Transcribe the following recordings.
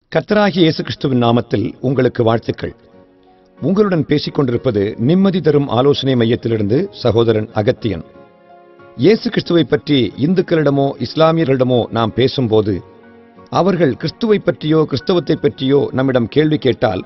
கர்த்தராகிய இயேசு கிறிஸ்துவின் நாமத்தில் உங்களுக்கு வாழ்த்துக்கள் உங்களுடன் பேசிக் கொண்டிருப்பது நிம்மதி தரும் ஆலோசனை மையத்திலிருந்து சகோதரன் அகத்தியன் இயேசு கிறிஸ்துவை பற்றி இந்துக்களிடமோ இஸ்லாமியர்களிடமோ நாம் பேசும்போது அவர்கள் கிறிஸ்துவை பற்றியோ கிறிஸ்தவத்தை பற்றியோ நம்மிடம் கேள்வி கேட்டால்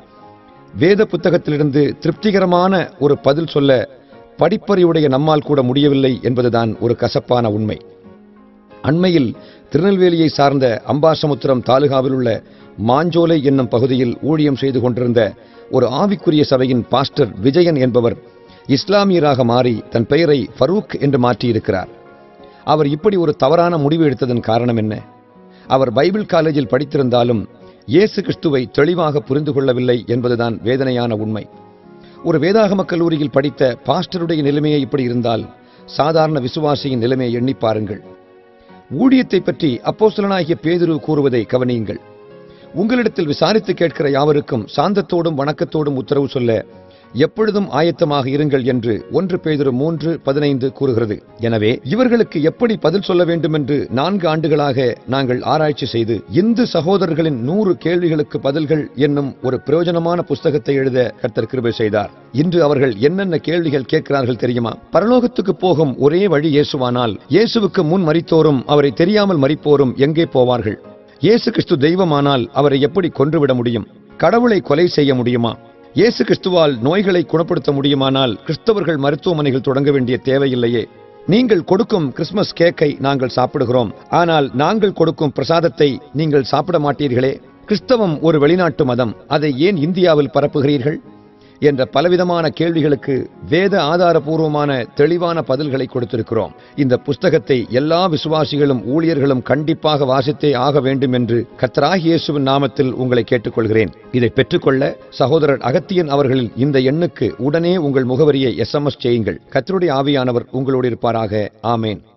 வேத புத்தகத்திலிருந்து திருப்திகரமான ஒரு பதில் சொல்ல படிப்பறிவுடைய நம்மால் கூட முடியவில்லை என்பதுதான் ஒரு கசப்பான உண்மை அண்மையில் திருநெல்வேலியை சார்ந்த அம்பாசமுத்திரம் தாலுகாவில் உள்ள மாஞ்சோலை என்னும் பகுதியில் ஊழியம் செய்து கொண்டிருந்த ஒரு ஆவிக்குரிய சபையின் பாஸ்டர் விஜயன் என்பவர் இஸ்லாமியராக மாறி தன் பெயரை ஃபரூக் என்று மாற்றியிருக்கிறார் அவர் இப்படி ஒரு தவறான முடிவு எடுத்ததன் காரணம் என்ன அவர் பைபிள் காலேஜில் படித்திருந்தாலும் இயேசு கிறிஸ்துவை தெளிவாக புரிந்து கொள்ளவில்லை என்பதுதான் வேதனையான உண்மை ஒரு வேதாகம கல்லூரியில் படித்த பாஸ்டருடைய நிலைமையை இப்படி இருந்தால் சாதாரண விசுவாசியின் நிலைமையை எண்ணி பாருங்கள் ஊழியத்தை பற்றி அப்போஸ்தலனாகிய பேதுரு கூறுவதை கவனியுங்கள் உங்களிடத்தில் விசாரித்து கேட்கிற யாவருக்கும் சாந்தத்தோடும் வணக்கத்தோடும் உத்தரவு சொல்ல எப்பொழுதும் ஆயத்தமாக இருங்கள் என்று ஒன்று பேதுரு மூன்று பதினைந்து கூறுகிறது எனவே இவர்களுக்கு எப்படி பதில் சொல்ல வேண்டும் என்று நான்கு ஆண்டுகளாக நாங்கள் ஆராய்ச்சி செய்து இந்து சகோதரர்களின் நூறு கேள்விகளுக்கு பதில்கள் என்னும் ஒரு பிரயோஜனமான புஸ்தகத்தை எழுத கர்த்தர் கிருபை செய்தார் இன்று அவர்கள் என்னென்ன கேள்விகள் கேட்கிறார்கள் தெரியுமா பரலோகத்துக்கு போகும் ஒரே வழி இயேசுவானால் இயேசுவுக்கு முன் மரித்தோரும் அவரை தெரியாமல் மரிப்போரும் எங்கே போவார்கள் இயேசு கிறிஸ்து தெய்வமானால் அவரை எப்படி கொன்றுவிட முடியும் கடவுளை கொலை செய்ய முடியுமா இயேசு கிறிஸ்துவால் நோய்களை குணப்படுத்த முடியுமானால் கிறிஸ்தவர்கள் மருத்துவமனைகள் தொடங்க வேண்டிய தேவையில்லையே நீங்கள் கொடுக்கும் கிறிஸ்மஸ் கேக்கை நாங்கள் சாப்பிடுகிறோம் ஆனால் நாங்கள் கொடுக்கும் பிரசாதத்தை நீங்கள் சாப்பிட மாட்டீர்களே கிறிஸ்தவம் ஒரு வெளிநாட்டு மதம் அதை ஏன் இந்தியாவில் பரப்புகிறீர்கள் என்ற பலவிதமான கேள்விகளுக்கு வேத ஆதாரபூர்வமான தெளிவான பதில்களை கொடுத்திருக்கிறோம் இந்த புஸ்தகத்தை எல்லா விசுவாசிகளும் ஊழியர்களும் கண்டிப்பாக வாசித்தே ஆக வேண்டும் என்று கர்த்தராகிய இயேசுவின் நாமத்தில் உங்களை கேட்டுக்கொள்கிறேன் இதை பெற்றுக்கொள்ள சகோதரர் அகத்தியன் அவர்களின் இந்த எண்ணுக்கு உடனே உங்கள் முகவரியை எஸ்எம்எஸ் செய்யுங்கள் கர்த்தருடைய ஆவியானவர் உங்களோடு இருப்பாராக ஆமேன்